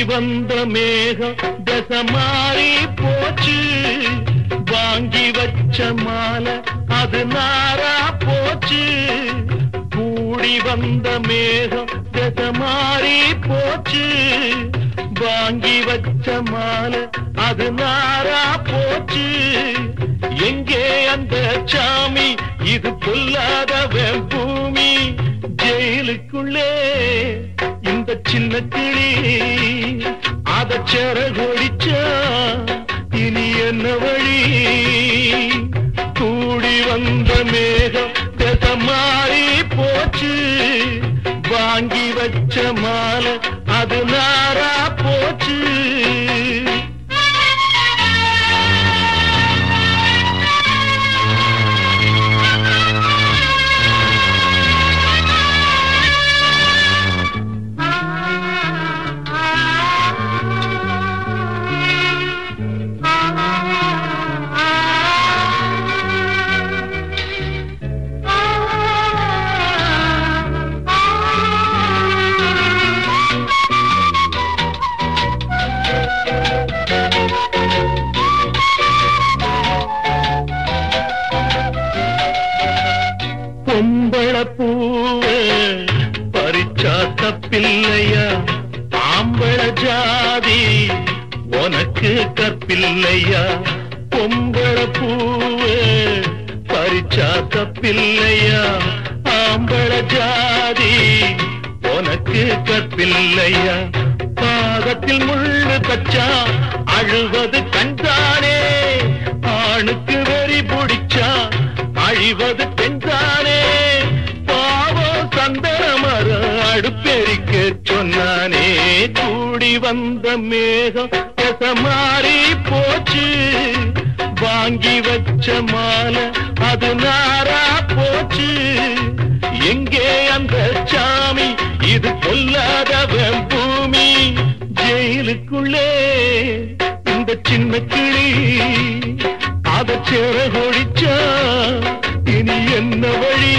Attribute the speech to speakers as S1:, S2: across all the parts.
S1: வந்த மேகம் தசை மாறி போச்சு வாங்கி வச்ச மாலை அது நாரா போச்சு கூடி வந்த மேகம் தசை மாறி போச்சு வாங்கி வச்ச மாலை அது நாரா போச்சு எங்கே அந்த சாமி இது பொல்லாதவன் பூமி ஜெயிலுக்குள்ளே இந்த சின்ன கிளி அத செரகொடிச்சா இனி என்ன வழி கூடி வந்த மேகம் திசை மாறி போச்சு வாங்கி வச்ச மாலை அது நாரா போச்சு பொம்பள பூவ பறிச்சா தப்பில்லையா ஆம்பள ஜாதி உனக்கு கற்பில்லையா பொம்பள பூவ பறிச்சா தப்பில்லையா ஆம்பள ஜாதி உனக்கு கற்பில்லையா பாதத்தில் முள்ளு தச்சா அழுவது கண்டானே ஆணுக்கு வெறி பிடிச்சா அழிவது பெண்தானே பாவம் சந்தன மரம் அடுப்பெரிக்க சொன்னானே கூடி வந்த மேகம் எச மாறி போச்சு வாங்கி வச்ச மாலை அது நாரா போச்சு எங்கே அந்த சாமி இது பொல்லாதவன் பூமி ஜெயிலுக்குள்ளே இந்த சின்ன கிளி அத சிறகொடிச்சா இனி என்ன வழி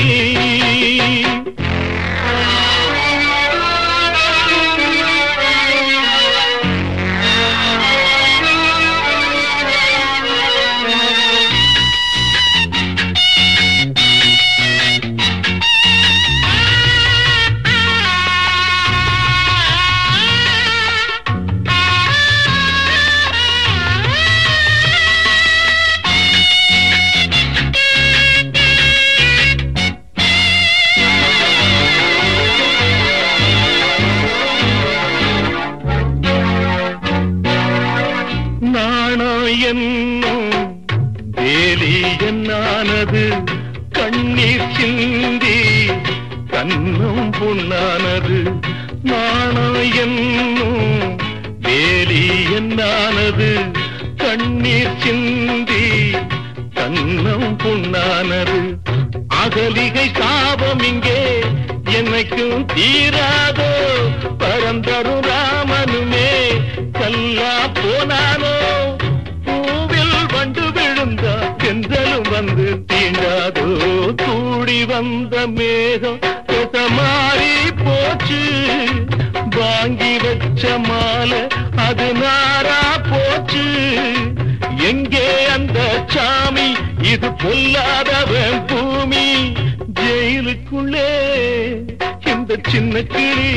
S1: நாணம் என்னும் வேலி என்னானது கண்ணீர் சிந்தி கண்ணும் புண்ணானது நாணம் என்னும் வேலி என்னானது கண்ணீர் சிந்தி கண்ணம் புண்ணானது அகலிகை சாபம் இங்கே என்னைக்கும் தீராதோ பரந்தரும் ராமனுமே கல்லா போனானோ பூவில் வண்டு விழுந்தா செந்தலும் வந்து தீண்டாதோ கூடி வந்த மேகம் திசை மாறி போச்சு வாங்கி வச்ச மாலை அது நாரா போச்சு எங்கே அந்த சாமி இது பொல்லாதவன் பூமி ஜெயிலுக்குள்ளே இந்த சின்ன கிளி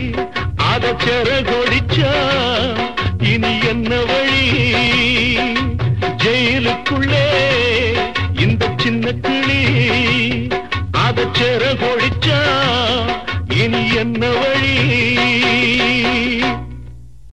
S1: அத செரகொடிச்சா இனி என்ன வழி